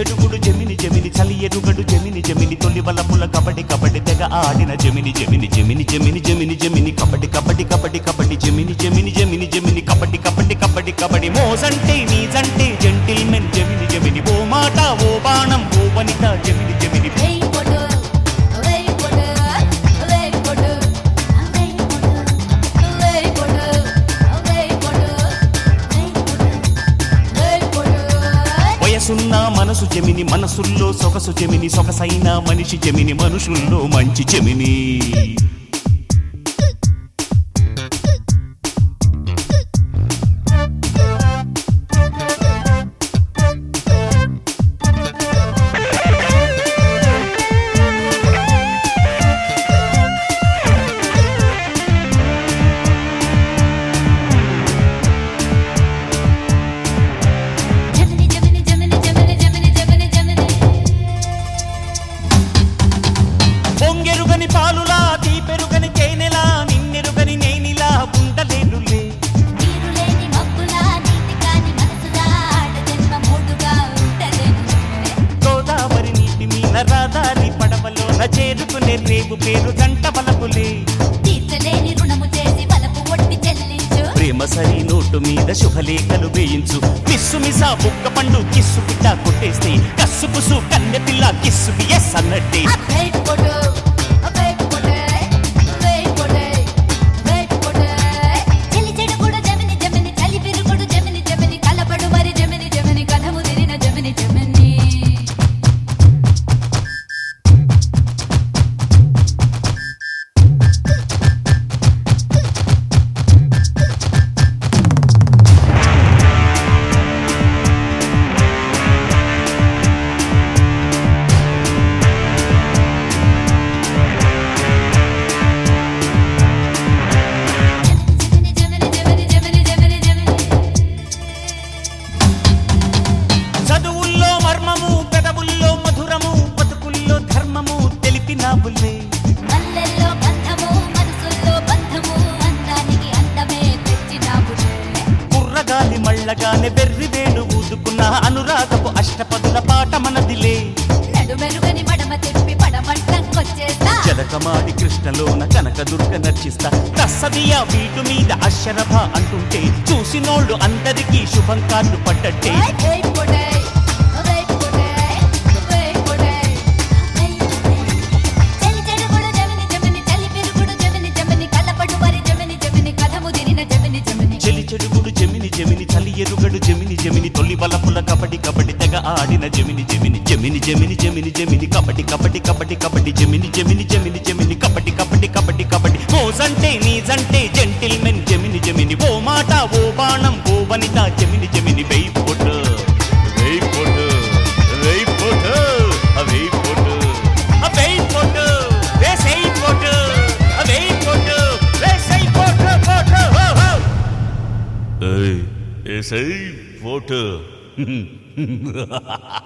చెడుగుడు జమిని జమిని చలి ఎరుగడు జమిని జమిని తొలి వలపుల కబడ్డీ కబడ్డీ తెగ ఆడిన జమిని జమిని జమిని జమిని జమిని జమిని కబడ్డీ కబడ్డీ కబడ్డీ కబడ్డీ జమిని జమిని జమిని జమిని కబడ్డీ కబడ్డీ కబడ్డీ కబడ్డీ మోజంటే నీజంటే జెంటిల్మెన్ జమిని జమిని ఓ మాట ఓ బాణం ఓ వనిత జమిని జమిని వెయ్ పొడు వెయ్ పొడు వెయ్ పొడు వెయ్ పొడు వెయ్ పొడు వెయ్ పొడు వెయ్ పొడు వయసున్న మనసు జమిని మనసుల్లో సొగసు జమిని సొగసైన మనిషి జమిని మనుషుల్లో మంచి జమిని జమిని జమిని జమిని జమిని జమిని జమిని జమిని పొంగెరుగని పాలులా తీపెరుగని తేనెలా నిన్నెరుగని నేనిలా ఉండలేనులే నీరు లేని మబ్బులా నీతి కాని మనసులా ఆడ జన్మ మూడుగా ఉంటలేను గోదావరి నీటి మీద రాదారి పడవలోన చేరుకునే రేపు పేరు జంట బలపులే తీర్చలేని రుణము చేసి బలపు ఒట్టి చెల్లించు ప్రేమ సరి నోటు మీద శుభలేఖలు వేయించు మిస్సు మిసా బుక్క పండు కిస్సు పిట్ట కొట్టేస్తే కస్సు పుసు కన్నె పిల్ల కిస్సు ఎస్ అన్నట్టే వెయ్ పొడు వెయ్ పొడు వెయ్ పొడు వెయ్ పొడు చెలి చెడుగుడు జమిని జమిని చలి విరుగుడు జమిని జమిని కలపడు మరి జమిని జమిని కథ ముదిరిన జమిని జమిని జమిని జమిని జమిని జమిని జమిని జమిని చదువుల్లో మర్మము పెదవుల్లో మధురము బతుకుల్లో ధర్మము తెలిపినావులే మల్లెల్లో బంధము మనసుల్లో బంధము అందానికి అందమే తెచ్చినావులే కుర్రగాలి మళ్ళగానే బెర్రి వేడు ఊదుకున్న అనురాగపు అష్టపదుల పాట మనదిలే నడుమెరుగని మడమ తిప్పి పడమట్టంకొచ్చేస్తా జలకమాడి కృష్ణలోన కనక దుర్గ నర్చిస్తా తస్సదియా వీటు మీద అక్షరభ అంటుంటే చూసినోళ్ళు అందరికీ శుభం కార్డు పడ్డట్టే వెయ్ పొడే వెయ్ పొడే వెయ్ పొడే వెయ్ పొడే చలి చెడుగుడు జమిని జమిని చలి విరుగుడు జమిని జమిని కలపడు మరి జమిని జమిని కథ ముదిరిన జమిని జమిని చెలి చెడుగుడు జమిని జమిని చలి ఎరుగడు జమిని జమిని తొలి బలపుల కబడ్డీ కబడ్డీ తెగ ఆడిన జమిని జమిని జమిని జమిని జమిని జమిని కబడ్డీ కబడ్డీ కబడ్డీ కబడ్డీ జమిని జమిని జమిని జమిని కబడ్డీ కబడ్డీ కబడ్డీ కబడ్డీ మోజంటే నీజంటే జెంటిల్మెన్ జమిని జమిని ఓ మాట ఓ బాణం ఓ వనిత జమిని జమిని వెయ్యి పొట్టు వెయ్యి పొట్టు వెయ్యి పొట్టు వెయ్యి పొట్టు వెయ్యి పొట్టు వేసేయి పొట్టు వెయ్యి పొట్టు వేసేయి పొట్టు పొట్టు హో హో ఏయ్ ఏసేయ్ ఓటు